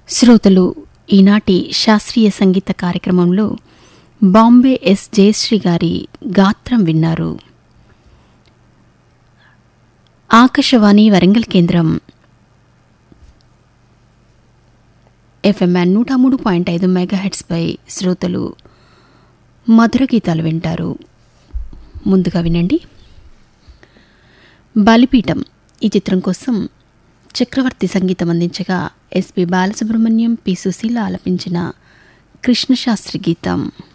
శ్రోతలు ఈనాటి శాస్త్రీయ సంగీత కార్యక్రమంలో బాంబే ఎస్ జయశ్రీ గారి గాత్రం విన్నారు ఆకాశవాణి వరంగల్ కేంద్రం ఎఫ్ఎంఎన్ నూట మూడు పాయింట్ ఐదు మెగాహెట్స్పై శ్రోతలు మధుర గీతాలు వింటారు ముందుగా వినండి బలిపీఠం ఈ చిత్రం కోసం చక్రవర్తి సంగీతం అందించగా ఎస్పి బాలసుబ్రహ్మణ్యం పి సుశీల ఆలపించిన కృష్ణశాస్త్రి గీతం